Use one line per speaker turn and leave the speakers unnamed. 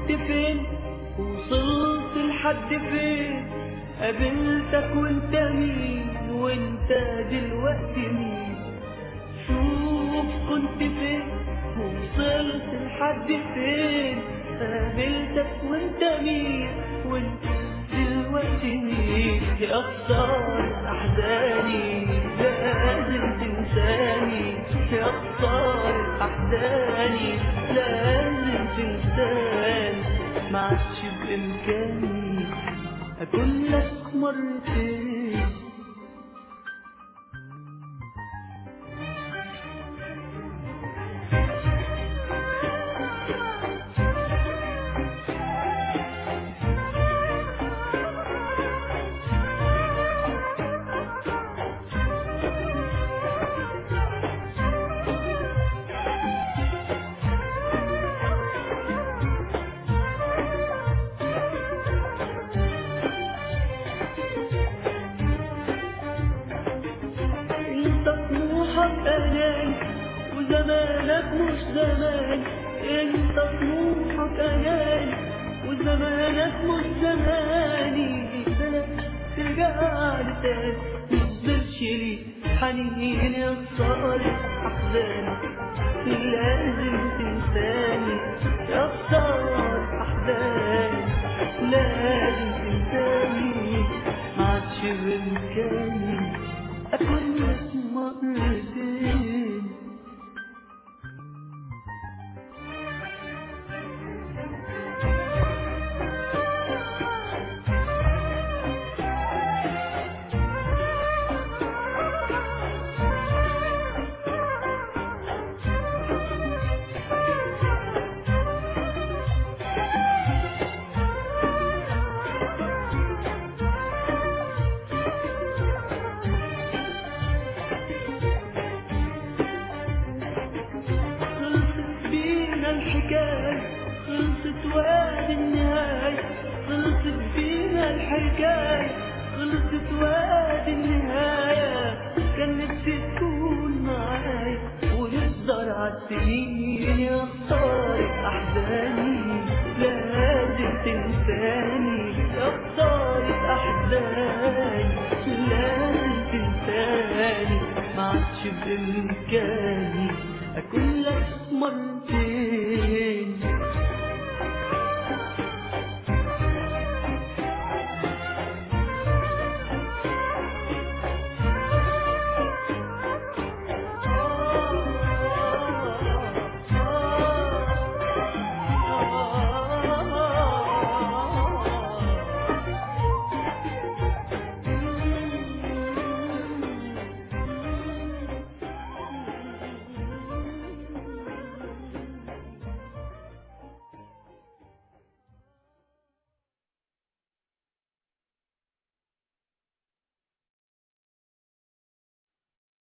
كنت فين وصلت لحد فين قابلتك وانت مين وانت دلوقتي مين شوف كنت فين وصلت لحد فين قابلتك وانت مين وانت دلوقتي مين يا خسارة أحزاني لازم تنساني يا خسارة أحزاني لازم تنساني ما عادش بإمكاني أكون لك مرتين انت طموحك اناني وزمانك مش زماني انت طموحك اناني وزمانك مش زماني بلاش ترجع لي تاني مفضلش لي حنين يا صالح احزاني لازم تنساني يا خسارة احزاني لازم تنساني معادش بامكاني أكون لك مرتين خلصت بينا الحكاية خلصت وادي النهاية خلصت بينا الحكاية خلصت وادي النهاية كان نفسي تكون معايا ونقدر عالسنين يا خسارة أحزاني لازم تنساني يا خسارة أحزاني لازم تنساني ما عادش بإمكاني أكون لك مرتين